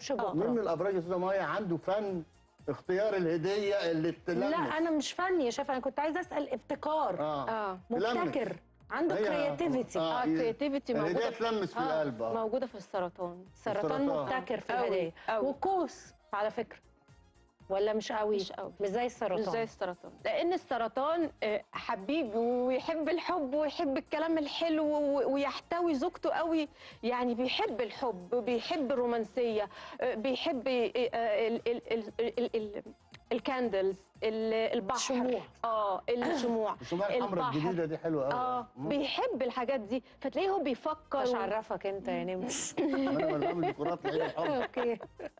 يكتبش آه. بكره مين من الابراج يا استاذه مايا عنده فن اختيار الهديه اللي تلمس لا انا مش فني يا شيف انا كنت عايزه اسال ابتكار اه اه تلمس. مبتكر عنده هي- كرياتيفيتي آه، اه ي- كرياتيفيتي الهديه موجوده تلمس في آه، القلب اه موجوده في السرطان سرطان السرطان. مبتكر في أوي، الهدايا أوي. والقوس على فكره ولا مش قوي مش قوي. مش زي السرطان مش زي السرطان لان السرطان آه، حبيب ويحب الحب ويحب الكلام الحلو و- ويحتوي زوجته قوي يعني بيحب الحب بيحب الرومانسيه آه، بيحب آه، آه، ال- ال- ال- ال- ال- الكاندلز ال- البحر الشموع. اه الشموع الشموع الحمراء البحر. الجديده دي حلوه قوي اه بيحب الحاجات دي فتلاقيه هو بيفكر مش و- عرفك انت يا نمس انا بعمل ديكورات لعيد الحب اوكي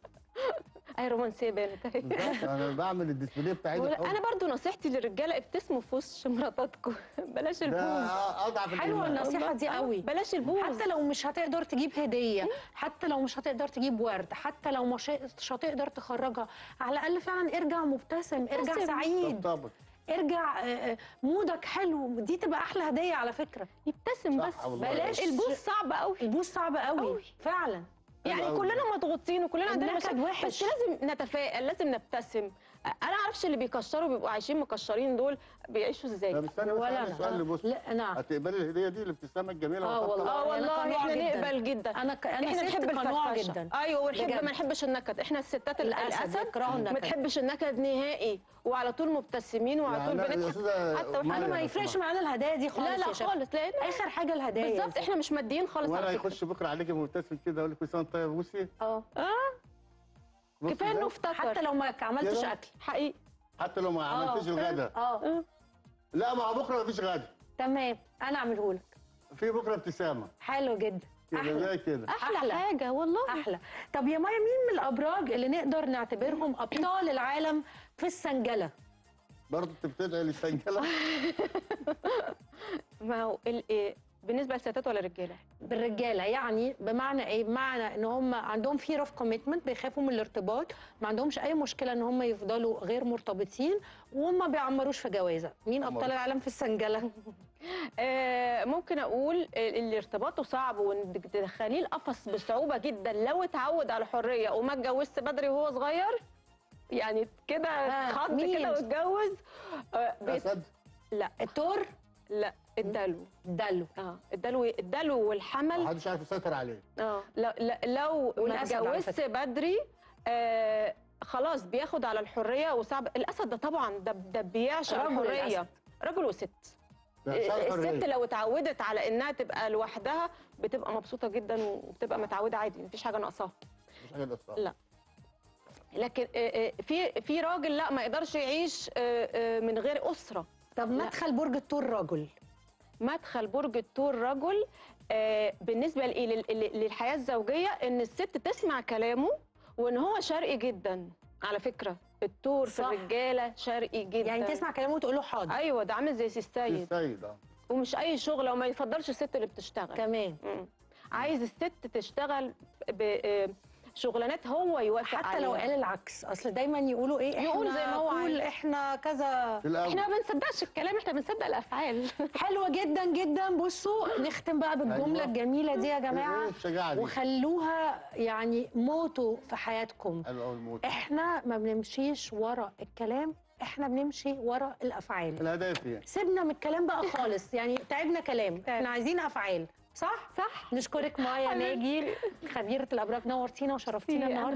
اي رومانسيه بانت أهي. بالظبط انا بعمل الديسبلاي بتاع عيد ولا- الحب انا برضو نصيحتي للرجاله ابتسموا في وش مراتاتكم بلاش ده البوز اضعف حلوه الإيمان. النصيحه دي قوي بلاش البوز حتى لو مش هتقدر تجيب هديه حتى لو مش هتقدر تجيب ورد حتى لو مش مش هتقدر تخرجها على الاقل فعلا ارجع مبتسم ارجع مبتسم. سعيد طبطبك ارجع آه، آه، مودك حلو دي تبقى احلى هديه على فكره يبتسم صح بس والله. بلاش البوز صعب قوي البوس صعب قوي قوي. فعلا يعني أوي. كلنا مضغوطين وكلنا عندنا النكد مشاكل وحش. بس لازم نتفائل لازم نبتسم انا اعرفش اللي بيكشروا بيبقوا عايشين مكشرين دول بيعيشوا طب ازاي استنى بس ولا عندي أنا. سؤال لبص لا نعم هتقبلي الهديه دي الابتسامه الجميله آه والطبطبة؟ والله. اه أنا والله قنوعة احنا جداً. نقبل جدا انا ك... انا احنا ست نحب قنوعه الفرفشه جدا ايوه ونحب بجد. ما نحبش النكد احنا الستات الأسد، الاسد يكرهوا النكد. ما تحبش النكد نهائي وعلى طول مبتسمين وعلى طول يعني لا، يا بنضحك أستاذة حتى واحنا انا مايا ما لو يفرقش سمحت. معانا الهدايا دي خالص لا لا يا شيخ. خالص لان اخر حاجه الهدايا بالظبط احنا مش ماديين خالص وانا على فكره هيخش بكره عليك مبتسم كده اقول لك كل سنه وأنت طيب بصي اه بصي كفايه ده. انه افتكر حتى لو ما عملتش كده؟ اكل حقيقي حتى لو ما عملتش الغدا اه لا ما هو بكره مفيش غدا تمام انا اعمله لك في بكره ابتسامه حلو جدا كده احلى زي كده احلى, أحلى. حاجه والله احلى طب يا مايا مين من الابراج اللي نقدر نعتبرهم ابطال العالم في السنجله برضه انت بتدعي للسنجله ما هو ال- إيه بالنسبه للستات ولا الرجاله بالرجاله يعني بمعنى ايه بمعنى ان هم عندهم فير اوف كوميتمنت بيخافوا من الارتباط ما عندهمش اي مشكله ان هم يفضلوا غير مرتبطين وما بيعمروش في جوازه مين ابطال مرة. العالم في السنجله آه ممكن اقول ال- اللي ارتباطه صعب وانك تدخليه القفص بصعوبه جدا لو اتعود على الحريه وما اتجوزش بدري وهو صغير يعني كده آه، خط مين؟ كده واتجوز آه بيت- اسد لا التور لا الدلو دلو اه الدلو الدلو والحمل محدش عارف يسيطر عليه اه لو لا- لو ما والأسد على اتجوزش فكرة. بدري آه خلاص بياخد على الحريه وصعب الاسد ده طبعا ده ده بيعشق رجل الحريه الأسد. رجل وست ده إنسان الست حرية. لو اتعودت على انها تبقى لوحدها بتبقى مبسوطه جدا وبتبقى متعوده عادي مفيش حاجه ناقصاها مش حاجه ناقصة. لا. لكن آه، آه، في في راجل لا ما يقدرش يعيش آه، آه، من غير اسره طب لا. مدخل برج التور رجل مدخل برج الثور رجل آه، بالنسبه لإيه؟ لل- لل- للحياه الزوجيه ان الست تسمع كلامه وان هو شرقي جدا على فكره الثور في صح. الرجاله شرقي جدا يعني تسمع كلامه وتقول له حاضر ايوه ده عامل زي سي السيد السيد اه ومش اي شغله وما يفضلش الست اللي بتشتغل كمان مم. عايز الست تشتغل بشغلانات هو يوافق حتى لو عليها. قال العكس اصل دايما يقولوا ايه يقول احنا زي ما هو cool، عايز. احنا كذا في الاول احنا ما بنصدقش الكلام احنا بنصدق الافعال حلوه جدا جدا بصوا نختم بقى بالجمله أيوة. الجميله دي يا ايه جماعه الشجاعه دي وخلوها يعني موتو في حياتكم حلو قوي الموت احنا ما بنمشيش ورا الكلام احنا بنمشي ورا الافعال الهدايا يعني سيبنا من الكلام بقى خالص يعني تعبنا كلام احنا عايزين افعال صح صح نشكرك مايا حبيبتي. ناجي خبيره الابراج نورتينا وشرفتينا ميرسي، النهارده